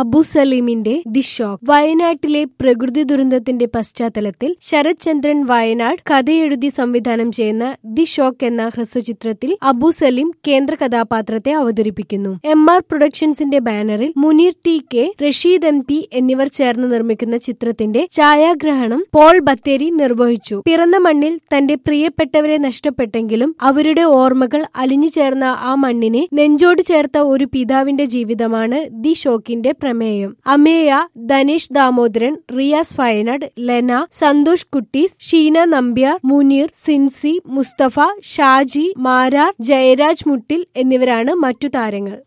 Abu സലീമിന്റെ the shock വയനാട്ടിലെ പ്രകൃതി ദുരന്തത്തിന്റെ പശ്ചാത്തലത്തിൽ ശരത് ചന്ദ്രൻ വയനാട് കഥയെഴുതി സംവിധാനം ചെയ്യുന്ന ദി ഷോക്ക് എന്ന ഹ്രസ്വചിത്രത്തിൽ അബു സലീം കേന്ദ്ര കഥാപാത്രത്തെ അവതരിപ്പിക്കുന്നു എം ആർ പ്രൊഡക്ഷൻസിന്റെ ബാനറിൽ Muneer T K Rasheed M P എന്നിവർ ചേർന്ന് നിർമ്മിക്കുന്ന ചിത്രത്തിന്റെ ഛായാഗ്രഹണം പോൾ ബത്തേരി നിർവഹിച്ചു പിറന്ന മണ്ണിൽ തന്റെ പ്രിയപ്പെട്ടവരെ നഷ്ടപ്പെട്ടെങ്കിലും അവരുടെ ഓർമ്മകൾ അലിഞ്ഞു ചേർന്ന ആ മണ്ണിനെ നെഞ്ചോട് ചേർത്ത ഒരു പിതാവിന്റെ ജീവിതമാണ് ദി ഷോക്കിന്റെ പ്രമേയം അമേയ ധനേഷ് ദാമോദരൻ റിയാസ് വയനാട് ലെന സന്തോഷ് കുട്ടീസ് ഷീന നമ്പ്യാർ മുനീർ സിൻസി മുസ്തഫ ഷാജി മാരാർ ജയരാജ് മുട്ടിൽ എന്നിവരാണ് മറ്റു താരങ്ങൾ